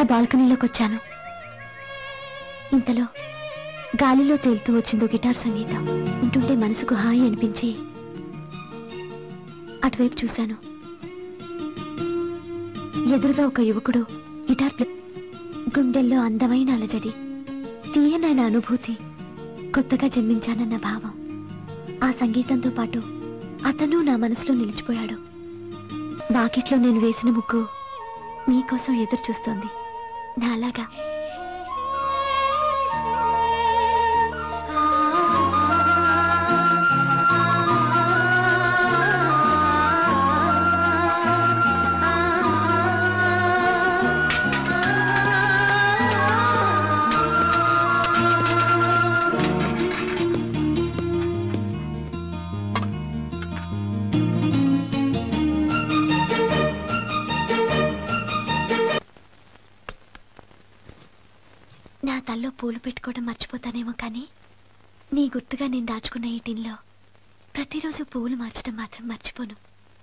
బాల్కనీలోకి వచ్చాను ఇంతలో గాలిలో తేలుతూ వచ్చిందో గిటార్ సంగీతం ఉంటుంటే మనసుకు హాయి అనిపించి అటువైపు చూశాను ఎదురుగా ఒక యువకుడు గిటార్ ప్లే గుండెల్లో అందమైన అలజడి తీయనైన అనుభూతి కొత్తగా జన్మించానన్న భావం ఆ సంగీతంతో పాటు అతను నా మనసులో నిలిచిపోయాడు బాకెట్లో నేను వేసిన ముగ్గు మీకోసం ఎదురు చూస్తోంది నాలాగా నా తల్లో పూలు పెట్టుకోవడం మర్చిపోతానేమో కానీ నీ గుర్తుగా నేను దాచుకున్న ఈ టిన్లో ప్రతిరోజు పువ్వులు మార్చడం మాత్రం మర్చిపోను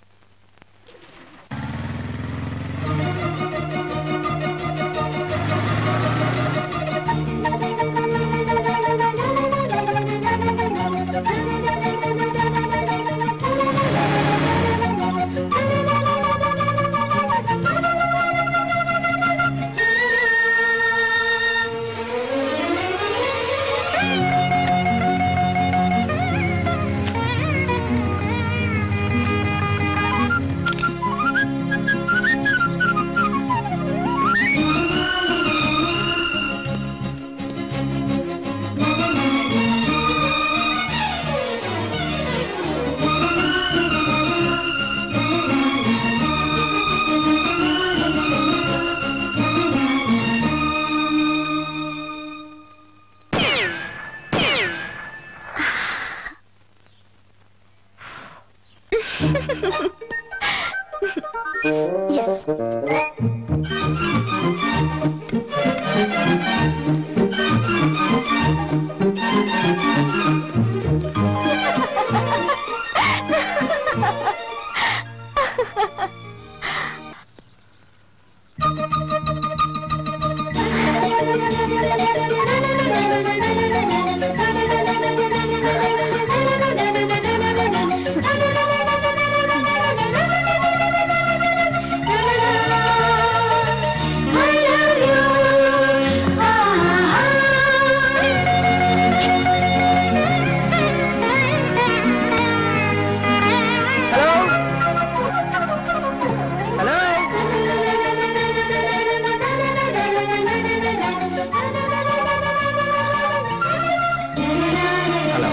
yes hello hello hello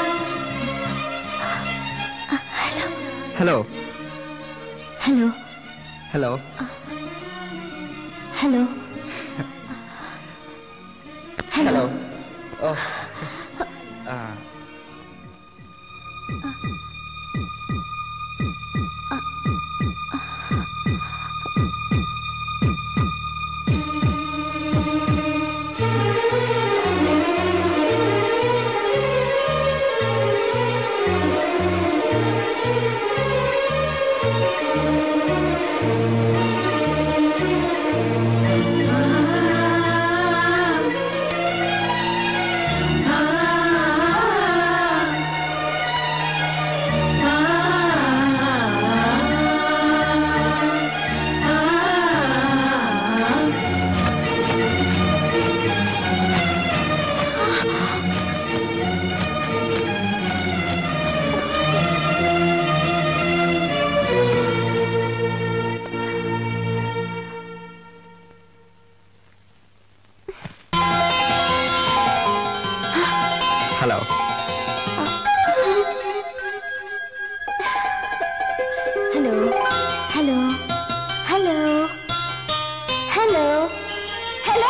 hello hello hello hello hello ఓ ఆ. Hello hello hello hello hello hello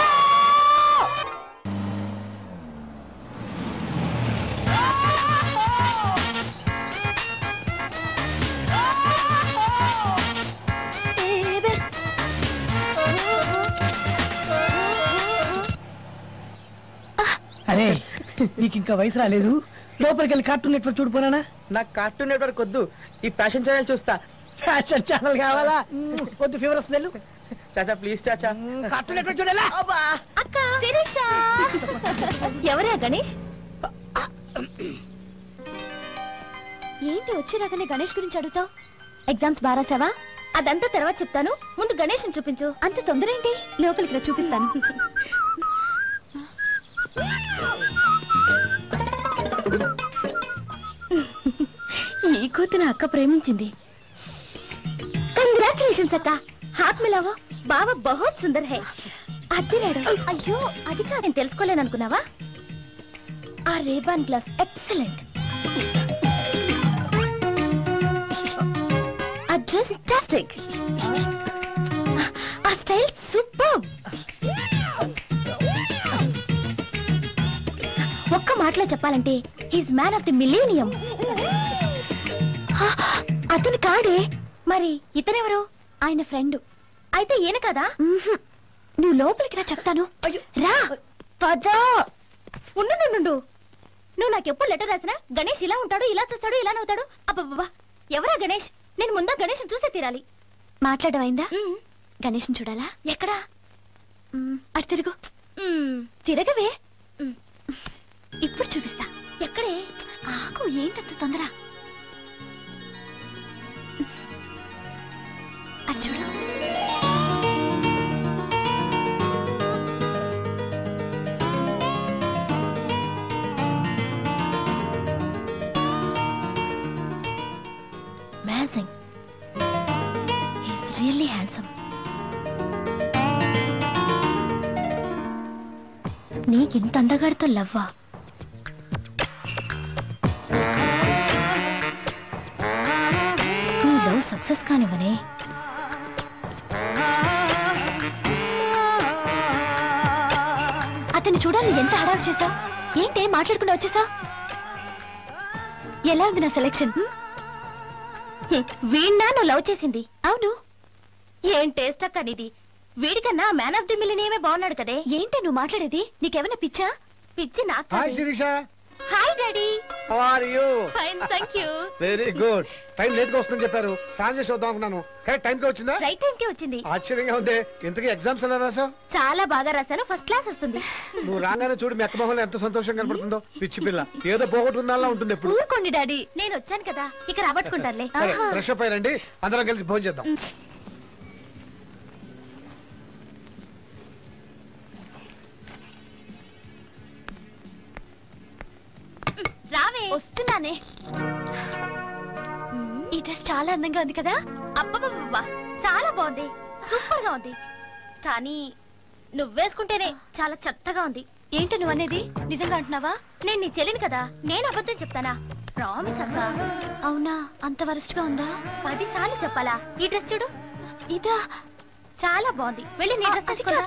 అరే నీకు ఇంకా వయసు రాలేదు లోపలికి వెళ్ళి కార్టూన్ నెట్వర్క్ చూడిపోనా నాకు కార్టూన్ నెట్వర్క్ వద్దు ఈ ఫ్యాషన్ ఛానల్ చూస్తా ఫ్యాషన్ ఛానల్ కావాలా మ్మ్. వద్దు ఫీవర్ వస్తుంది వెళ్ళు. చాచా ప్లీజ్ చాచా కార్టూన్ నెట్వర్క్ చూడాలా అక్క శిరీష ఎవరే గణేష్ ఏంటి వచ్చి రాగానే గణేష్ గురించి అడుగుతావు ఎగ్జామ్స్ బారాసావా అదంతా తర్వాత చెప్తాను ముందు గణేష్ చూపించు అంత తొందర ఏంటి లోపలికి రా చూపిస్తాను ఈ కూతున అక్క ప్రేమించింది కంగ్రాచులేషన్స్ అక్క హాత్ మిలావో బావ బహుత్ సుందర్ హై అద్దిరాడు అయ్యో అది కాదు నేను తెలుసుకోలేను అనుకున్నావా ఆ రేబాన్ గ్లాస్ ఎక్సలెంట్ ఆ డ్రెస్ ఫాంటాస్టిక్ ఆ స్టైల్ సూపర్ ఒక్క మాటలో చెప్పాలంటే is man of the millennium అతను కాడే మరి ఇతనెవరు ఆయన ఫ్రెండ్ అయితే ఈయన కదా నువ్వు లోపలికి రా చెప్తాను రా పదా ఉండు నుండు, నుండు. నువ్వు నాకు ఎప్పుడు లెటర్ రాసినా గణేష్ ఇలా ఉంటాడు ఇలా చూస్తాడు ఇలా నవ్వుతాడు అబ్బబ్బా ఎవరా గణేష్ నేను ముందా గణేష్ చూసే తీరాలి మాట్లాడడం అయిందా గణేష్ చూడాలా ఎక్కడా అటు తిరుగు తిరగవే ఇప్పుడు చూపిస్తా ఎక్కడే ఆకు ఏంటంత తొందర అటు చూడు Amazing. He's really handsome. నీకింత అందగాడితో లవ్వా నీ లవ్ సక్సెస్ కానివనే అతన్ని చూడాలి ఎంత హడావి చేసావు ఏంటే మాట్లాడకుండా వచ్చేసావు ఎలా ఉంది నా సెలెక్షన్ వీణ్ణా నువ్వు లవ్ చేసింది అవును ఏం టేస్ట్ అక్క నీది వీడికన్నా మ్యాన్ ఆఫ్ ది మిలినియమే బాగున్నాడు కదే ఏంటి నువ్వు మాట్లాడేది నీకేమైనా పిచ్చా పిచ్చి నాకు hi Sirisha hi daddy how are you fine thank you very good time late గా వస్తుందని చెప్పారు సాయం చేసి వద్దాం అనుకున్నాను కరెక్ట్ టైం కి వచ్చిందా రైట్ టైం కి వచ్చింది ఆశ్చర్యంగా ఉంది ఇంతకీ ఎగ్జామ్స్ ఎలా రాసావు చాలా బాగా రాశాను ఫస్ట్ క్లాస్ వస్తుంది నువ్వు రాగానే చూడు మీ అక్క మొహంలో ఎంత సంతోషం కనపడుతుందో పిచ్చి పిల్ల ఏదో పోగొట్టుకుందా ఉంటుంది ఎప్పుడు ఊరుకోండి డాడీ నేను వచ్చాను కదా ఇక రాబట్టుకుంటానులే సరే ఫ్రెష్ అప్ అయ్యండి అందరం కలిసి భోజనం చేద్దాం రావే వస్తున్నానే ఈ డ్రెస్ చాలా అందంగా ఉంది కదా అబ్బబ్బబ్బా చాలా బాగుంది సూపర్ గా ఉంది కానీ నువ్వేసుకుంటేనే చాలా చెత్తగా ఉంది ఏంటి నువ్వు అనేది నిజంగా అంటున్నావా నేను నీ చెల్లిని కదా నేను అబద్ధం చెప్తానా ప్రామిస్ అక్క అవునా అంత వరస్ట్ గా ఉందా పది సార్లు చెప్పాలా ఈ డ్రెస్ చూడు ఇదా చాలా బాగుంది వెళ్ళి నీ డ్రెస్ తీసుకోరా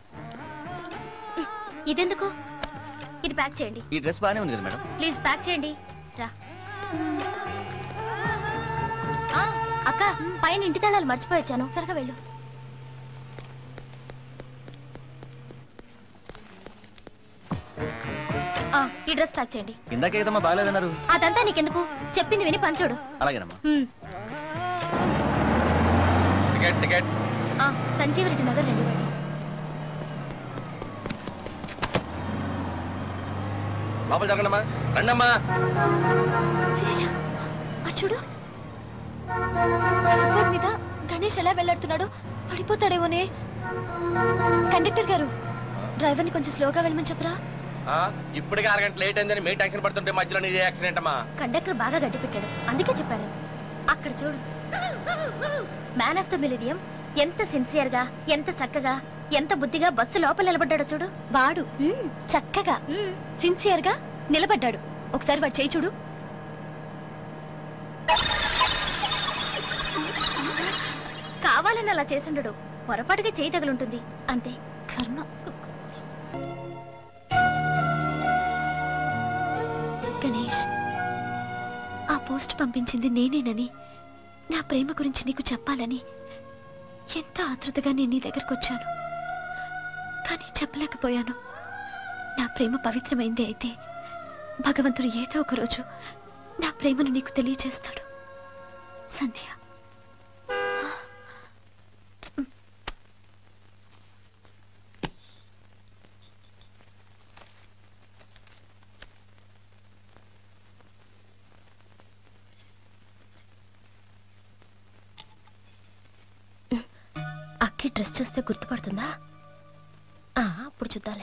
ఇదెందుకు ఇది ప్యాక్ చేయండి ఈ డ్రెస్ బాగానే ఉంది కదా మేడం ప్లీజ్ ప్యాక్ చేయండి రా ఆ, అక్క పైన ఇంటి తాళాలు మర్చిపోయొచ్చాను త్వరగా వెళ్ళు ఆ, ఈ డ్రెస్ ప్యాక్ చేయండి ఇందాక ఏదమ్మా బాగాలేదన్నారు అదంతా నీకెందుకు చెప్పింది విని పంచోడు అలాగేనమ్మా హ్మ్. టికెట్ టికెట్ ఆ, సంజీవ్ రెడ్డి నగర్ రండి రండి లోపల జరగండమ్మా రండమ్మా శిరీష, అటు చూడు రోడ్ మీద గణేష్ ఎలా వెళ్ళాడుతున్నాడు పడిపోతాడేమోనే కండక్టర్ గారు డ్రైవర్ ని కొంచెం స్లోగా వెళ్ళమని చెప్పరా ఇప్పటికే అరగంట లేట్ అయిందని మీ టెన్షన్ పడుతుంటే మధ్యలో నీదే యాక్సిడెంట్ అమ్మా కండక్టర్ బాగా గడ్డి పెట్టాడు అందుకే చెప్పాను అక్కడ చూడు మ్యాన్ ఆఫ్ ద మిలీనియం ఎంత సిన్సియర్ గా ఎంత చక్కగా ఎంత బుద్ధిగా బస్సు లోపల నిలబడ్డాడో చూడు వాడు చక్కగా సిన్సియర్ గా నిలబడ్డాడు ఒకసారి వాడు చేయి చూడు కావాలని అలా చేసుండడు పొరపాటుగా చేయి తగులుంటుంది అంతే కర్మ గణేష్ ఆ పోస్ట్ పంపించింది నేనేనని నా ప్రేమ గురించి నీకు చెప్పాలని ఎంత ఆతృతగా నేను నీ దగ్గరకు వచ్చాను కానీ చెప్పలేకపోయాను నా ప్రేమ పవిత్రమైంది అయితే భగవంతుడు ఏదో ఒక రోజు నా ప్రేమను నీకు తెలియజేస్తాడు సంధ్య లక్కీ డ్రెస్ చూస్తే గుర్తుపడుతుందా ఆ, అప్పుడు చూద్దాంలే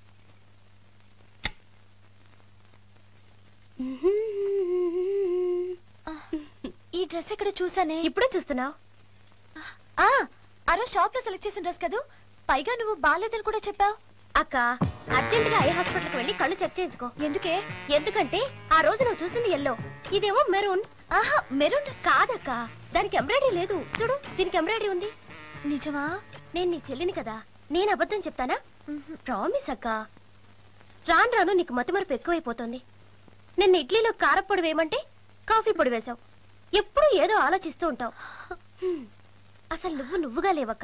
ఈ డ్రెస్ ఎక్కడ చూసానే ఇప్పుడే చూస్తున్నావు ఆ ఆ రోజు షాప్ లో సెలెక్ట్ చేసిన డ్రెస్ కదూ పైగా నువ్వు బాగాలేదని కూడా చెప్పావు అక్క అర్జెంట్ గా ఐ హాస్పిటల్ కి వెళ్ళి కళ్ళు చెక్ చేయించుకో ఎందుకే ఎందుకంటే ఆ రోజు నువ్వు చూసింది ఎల్లో ఇదేమో మెరూన్ ఆహా మెరూన్ కాదక్క దానికి ఎంబ్రాయిడరీ లేదు చూడు దీనికి ఎంబ్రాయిడరీ ఉంది నిజమా నేను నీ చెల్లిని కదా నేను అబద్ధం చెప్తానా ప్రామిస్ అక్క రాను రాను నీకు మతిమరుపు ఎక్కువైపోతుంది నిన్న ఇడ్లీలో కారప్పొడి వేయమంటే కాఫీ పొడి వేశావు ఎప్పుడు ఏదో ఆలోచిస్తూ ఉంటావు హ్మ్. అసలు నువ్వు నువ్వుగా లేవక్క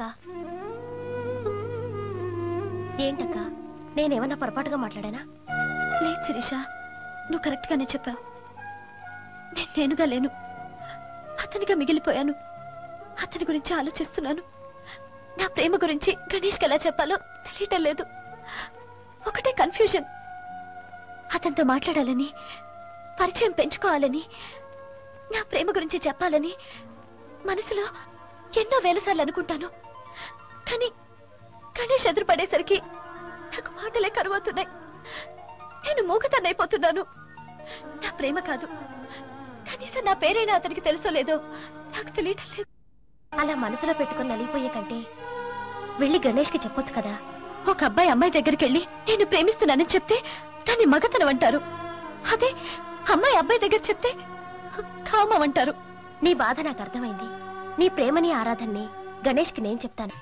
ఏంటక్క నేనేమన్నా పొరపాటుగా మాట్లాడానా లేదు శిరీష నువ్వు కరెక్ట్ గానే చెప్పావు నేను నేనుగా లేను అతనిగా మిగిలిపోయాను అతని గురించి ఆలోచిస్తున్నాను నా ప్రేమ గురించి గణేష్కి ఎలా చెప్పాలో తెలియటం లేదు ఒకటే కన్ఫ్యూజన్ అతనితో మాట్లాడాలని పరిచయం పెంచుకోవాలని నా ప్రేమ గురించి చెప్పాలని మనసులో ఎన్నో వేల సార్లు అనుకుంటాను కానీ గణేష్ ఎదురుపడేసరికి నాకు మాటలే కరువవుతున్నాయి నేను మూగతన్నైపోతున్నాను నా ప్రేమ కాదు కనీసం నా పేరైనా అతనికి తెలుసో లేదో నాకు తెలియటం లేదు అలా మనసులో పెట్టుకుని నలిగిపోయే కంటే వెళ్ళి గణేష్కి చెప్పొచ్చు కదా ఒక అబ్బాయి అమ్మాయి దగ్గరికి వెళ్ళి నేను ప్రేమిస్తున్నానని చెప్తే దాన్ని మగతనం అంటారు అదే అమ్మాయి అబ్బాయి దగ్గర చెప్తే కామం అంటారు నీ బాధ నాకు అర్థమైంది నీ ప్రేమని ఆరాధనని గణేష్కి నేను చెప్తాను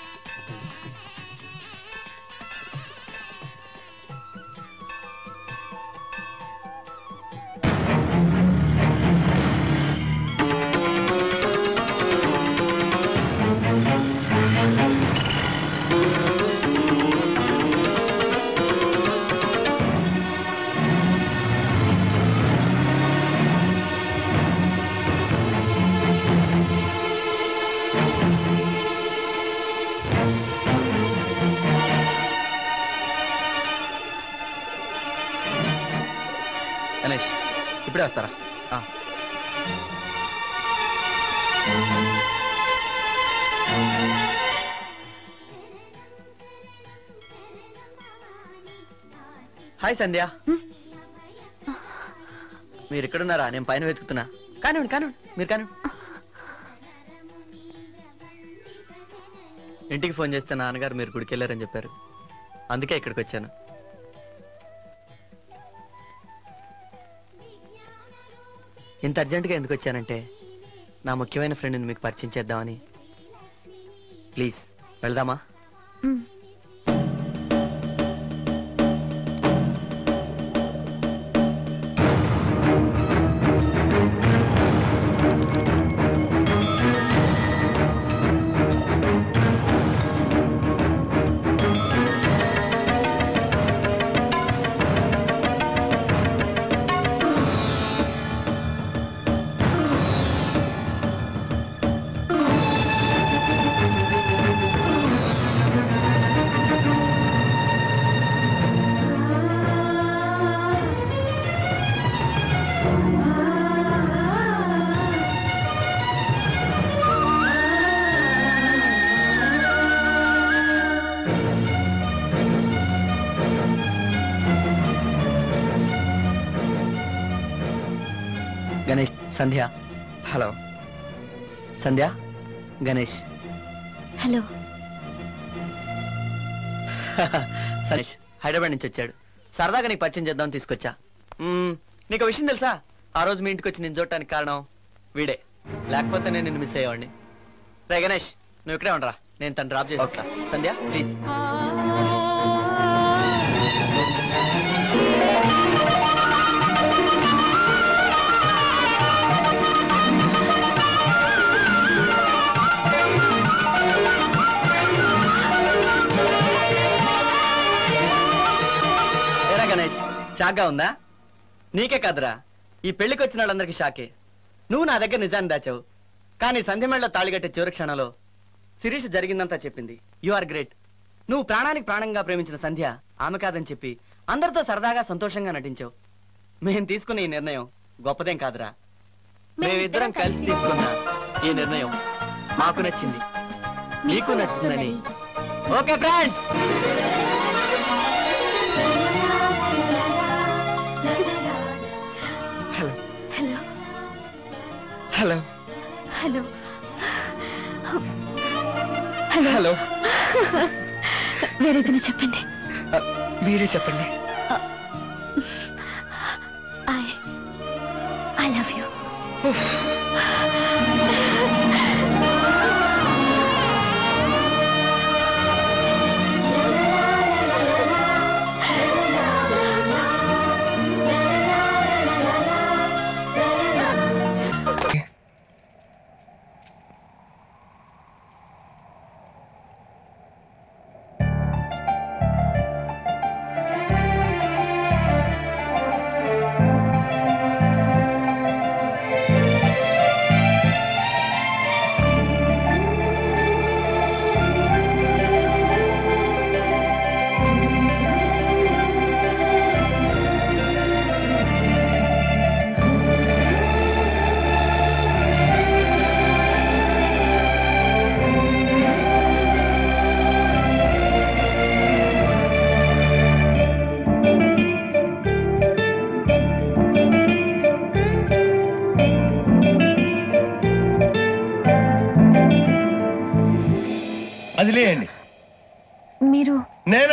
గణేష్ ఇప్పుడే వస్తారా ఆ. హాయ్ సంధ్య మీరు ఎక్కడున్నారా నేను పైన వెతుకుతున్నా కానివ్వండి కానివ్వండి మీరు కానివ్వండి ఇంటికి ఫోన్ చేస్తే నాన్నగారు మీరు గుడికి వెళ్ళారని చెప్పారు అందుకే ఇక్కడికి వచ్చాను ఇంత అర్జెంటుగా ఎందుకు వచ్చానంటే నా ముఖ్యమైన ఫ్రెండ్ని మీకు పరిచయం చేద్దామని ప్లీజ్ వెళ్దామా మ్. గణేష్ సంధ్య హలో సంధ్య గణేష్ హలో సనీష్ హైదరాబాద్ నుంచి వచ్చాడు సరదాగా నీకు పరిచయం చేద్దామని తీసుకొచ్చా మ్మ్, నీకు ఒక విషయం తెలుసా ఆ రోజు మీ ఇంటికి వచ్చి నేను చూడటానికి కారణం వీడే లేకపోతే నేను నిన్ను మిస్ అయ్యేవాడిని రే గణేష్ నువ్వు ఇక్కడే ఉండరా నేను తను డ్రాప్ చేసి వస్తా సంధ్య ప్లీజ్ ఏరా గణేష్ షాక్గా ఉందా నీకే కాదురా ఈ పెళ్లికి వచ్చిన వాళ్ళందరికీ షాకే నువ్వు నా దగ్గర నిజాన్ని దాచావు కానీ సంధ్యమేళలో తాళిగట్టే చివరి క్షణంలో శిరీష్ జరిగిందంతా చెప్పింది యు ఆర్ గ్రేట్ నువ్వు ప్రాణానికి ప్రాణంగా ప్రేమించిన సంధ్య ఆమె కాదని చెప్పి అందరితో సరదాగా సంతోషంగా నటించావు మేం తీసుకున్న ఈ నిర్ణయం గొప్పదేం కాదురా మేమిద్దరం కలిసి తీసుకున్న ఈ నిర్ణయం మాకు నచ్చింది మీకు నచ్చుతుందని okay friends hello hello hello hello hello వేరేదైనా చెప్పండి మీరే చెప్పండి ఐ ఐ లవ్ యూ అది లేయండి మీరు నేనా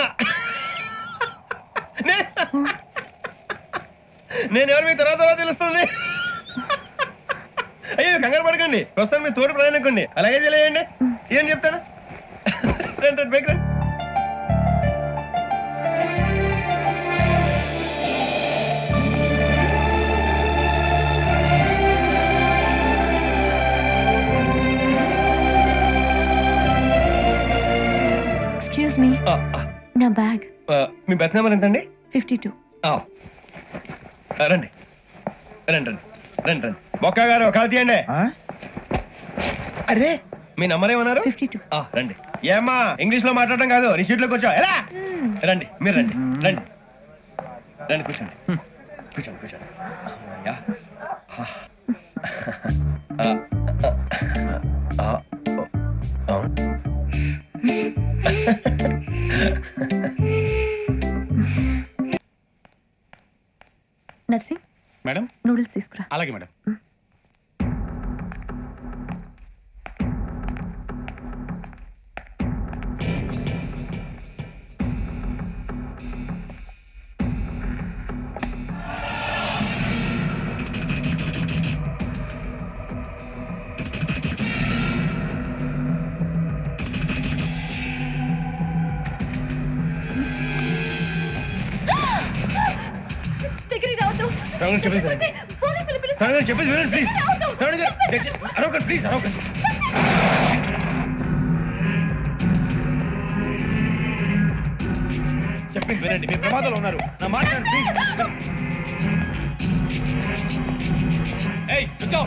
నే- నేను ఎవరు మీ తర్వాత తర్వాత తెలుస్తుంది అయ్యో కంగారు పడకండి వస్తాను మీ తోటి ప్రయాణకండి అలాగే తెలియండి ఏం చెప్తాను రండి రండి బైక్ రండి ఎక్స్క్యూజ్ మీ ఆ, ఆ, నా బ్యాగ్ ఆ, మీ బెత్ నెంబర్ ఎంతండి ఫిఫ్టీ టూ ఆ. ఆ, రండి రండి రండి రండి రండి బొక్క గారు కాల్ తీయండి అరే మీ నంబర్ ఏమన్నారు ఫిఫ్టీ టూ ఆ, రండి ఏమ్మా ఇంగ్లీష్ లో మాట్లాడడం కాదు నీ సీట్లో కూర్చో ఎలా రండి మీరు రండి రండి రండి కూర్చోండి కూర్చోండి కూర్చోండి అమ్మయ్యా. ఆ. ఆ, ఆ, ఆ, ఆ. నర్సింగ్ మేడం నూడిల్స్ తీసుకురా అలాగే మేడం దగ్గరికి రావద్దు శ్రావణి చెప్పేది వినండి. పోలీసులు పిలుస్తారు. శ్రావణి చెప్పేది వినండి ప్లీజ్ శ్రావణి గారు దయచేసి అరవకండి ప్లీజ్ అరవకండి చెప్పింది వినండి మీరు ప్రమాదంలో ఉన్నారు నా మాట వినండి, ప్లీజ్ ఏయ్ रुक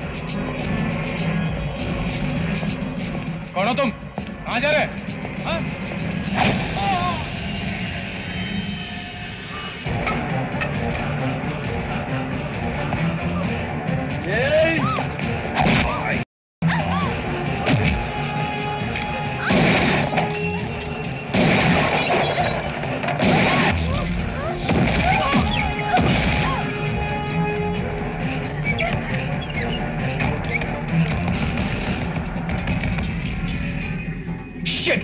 कौन हो तुम कहाँ जा रहे हाँ? Shit!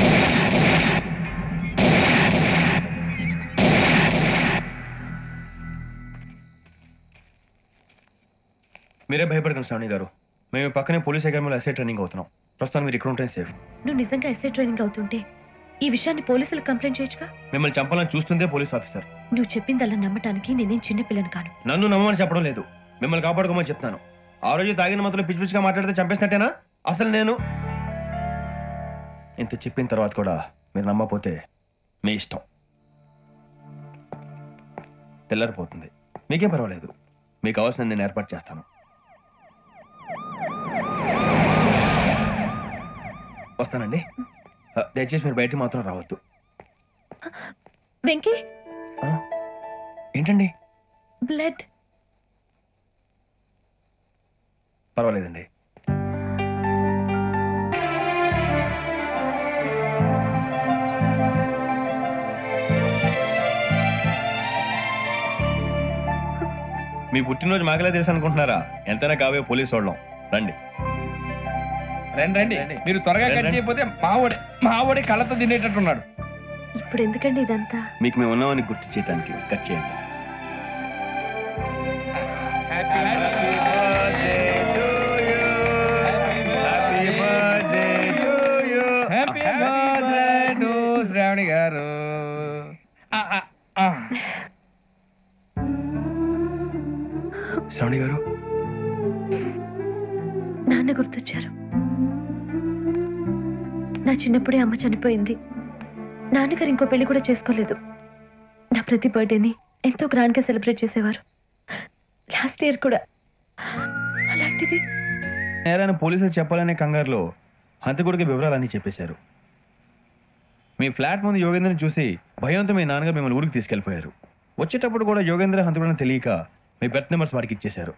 మీరే భయపడకండి శ్రావణి గారు మేము పక్కనే పోలీస్ అకాడమీలో ఎస్ఐ ట్రైనింగ్ అవుతున్నాం ప్రస్తుతం మీరు ఇక్కడ ఉంటే సేఫ్ నువ్వు నిజంగా ఎస్ఐ ట్రైనింగ్ అవుతుంటే ఈ విషయాన్ని పోలీసులకు కంప్లైంట్ చేయొచ్చుగా మిమ్మల్ని చంపాలని చూస్తుందే పోలీస్ ఆఫీసర్ నువ్వు చెప్పిందల్లా నమ్మటానికి నేనేం చిన్న పిల్లని కాను నన్ను నమ్మమని చెప్పడం లేదు మిమ్మల్ని కాపాడుకోమని చెప్తాను ఆ రోజు తాగిన మొత్తంలో పిచ్చి పిచ్చిగా మాట్లాడితే చంపేసినట్టేనా అసలు నేను ఇంత చెప్పిన తర్వాత కూడా మీరు నమ్మపోతే మీ ఇష్టం తెల్లరిపోతుంది మీకేం పర్వాలేదు మీకు కావాల్సిన నేను ఏర్పాటు చేస్తాను వస్తానండి ఆ, దయచేసి మీరు బయటికి మాత్రం రావద్దు వెంకీ ఆ? ఏంటండి బ్లడ్ పర్వాలేదండి మీ పుట్టినరోజు మాకలే తెలుసు అనుకుంటున్నారా ఎంతైనా కావే పోలీసు వాళ్ళం రండి రండి రండి మీరు త్వరగా రండి, కట్ రండి. చేయకపోతే మావోడే మావోడే కళ్ళతో తినేటట్టున్నాడు ఇప్పుడు ఎందుకండి ఇదంతా మీకు మేము ఉన్నామని గుర్తు చేయడానికి కట్ చేయండి హ్యాపీ బర్త్డే టు శ్రావణి గారు ఆ, ఆ, ఆ. శ్రవణి గారు నాన్న గుర్తొచ్చారు నా చిన్నప్పుడే అమ్మ చనిపోయింది నాన్నగారు ఇంకో పెళ్లి కూడా చేసుకోలేదు నా ప్రతి బర్త్డేని ఎంతో గ్రాండ్గా సెలబ్రేట్ చేసేవారు లాస్ట్ ఇయర్ కూడా అలాంటిది నేరాన్ని పోలీసులు చెప్పాలనే కంగారులో హంతకుడికి వివరాలన్నీ చెప్పేశారు మీ ఫ్లాట్ ముందు యోగేంద్రని చూసి భయంతో మీ నాన్నగారు మిమ్మల్ని ఊరికి తీసుకెళ్ళిపోయారు వచ్చేటప్పుడు కూడా యోగేంద్ర హంతకుడని తెలియక మీ బెర్త్ నెంబర్స్ వాడికి ఇచ్చేశారు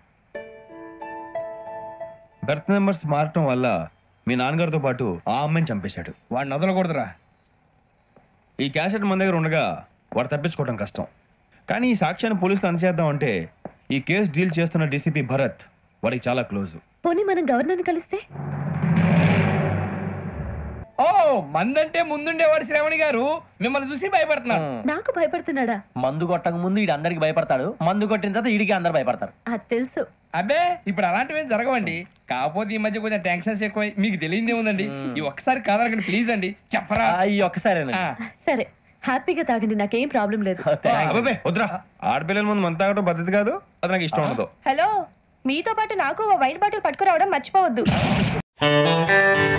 బెర్త్ నెంబర్స్ మారటం వల్ల మీ నాన్నగారితో పాటు ఆ అమ్మాయిని చంపేశాడు వాడిని వదలకూడదురా ఈ క్యాసెట్ మన దగ్గర ఉండగా వాడు తప్పించుకోవడం కష్టం కానీ ఈ సాక్ష్యాన్ని పోలీసులు అందజేద్దాం అంటే ఈ కేసు డీల్ చేస్తున్న డీసీపీ భరత్ వాడికి చాలా క్లోజ్ పోనీ మనం గవర్నర్ని కలిస్తే ఓ మందంటే ముందుండేవాడు శ్రావణి గారు మిమ్మల్ని చూసి భయపడుతున్నారు నాకు భయపడుతున్నాడా మందు కొట్టక ముందు ఈడు అందరికి భయపడతాడు మందు కొట్టిన తర్వాత ఈడికి అందరు భయపడతారు అది తెలుసు అబ్బే ఇప్పుడు అలాంటివి ఏం జరగవండి కాకపోతే ఈ మధ్య కొంచెం టెన్షన్స్ ఎక్కువ మీకు తెలియదే ఉందండి ఈ ఒక్కసారి కాదనకండి ప్లీజ్ అండి చెప్పరా ఈ ఒక్కసారి ఆ, సరే హ్యాపీగా తాగండి నాకేం ప్రాబ్లం లేదు అబ్బాబే వద్దురా ఆడపిల్లల ముందు మంత తాగడం పద్ధతి కాదు అది నాకు ఇష్టం ఉండదు హలో మీతో పాటు నాకు ఓ వైట్ బాటిల్ పట్టుకురావడం మర్చిపోవద్దు